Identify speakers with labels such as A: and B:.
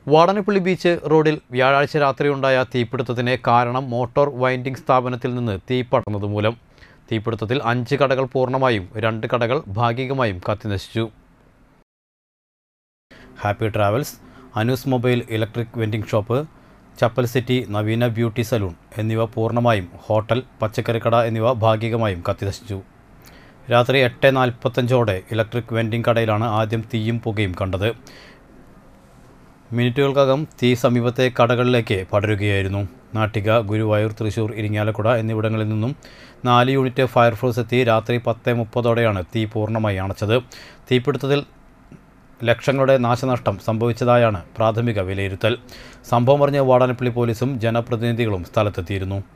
A: Vadanappally beach റോഡിൽ വ്യാഴാഴ്ച രാത്രിയുണ്ടായ തീപിടുത്തത്തിന് കാരണം മോട്ടോർ വൈൻഡിംഗ് സ്ഥാപനത്തിൽ നിന്ന് തീ പടർന്നത് മൂലം തീപിടുത്തത്തിൽ അഞ്ച് കടകൾ പൂർണ്ണമായും രണ്ട് കടകൾ ഭാഗികമായും കത്തിനശിച്ചു happy travels Anu's mobile electric vending shop chappal city Naveena beauty salon എന്നിവ പൂർണ്ണമായും ഹോട്ടൽ പച്ചക്കറിക്കട എന്നിവ ഭാഗികമായും കത്തിനശിച്ചു രാത്രി എട്ട് നാൽപ്പത്തഞ്ചോടെ ഇലക്ട്രിക് വെൻഡിംഗ് കടയിലാണ് ആദ്യം തീയും പുകയും കണ്ടത് മിനിറ്റുകൾക്കകം തീ സമീപത്തെ കടകളിലേക്ക് പടരുകയായിരുന്നു നാട്ടിക ഗുരുവായൂർ തൃശൂർ ഇരിങ്ങാലക്കുട എന്നിവിടങ്ങളിൽ നിന്നും നാല് യൂണിറ്റ് ഫയർഫോഴ്സ് എത്തി രാത്രി പത്ത് മുപ്പതോടെയാണ് തീ പൂർണ്ണമായി അണച്ചത് തീപിടുത്തത്തിൽ ലക്ഷങ്ങളുടെ നാശനഷ്ടം സംഭവിച്ചതായാണ് പ്രാഥമിക വിലയിരുത്തൽ സംഭവം അറിഞ്ഞ് വാടാനപ്പള്ളി പോലീസും ജനപ്രതിനിധികളും സ്ഥലത്തെത്തിയിരുന്നു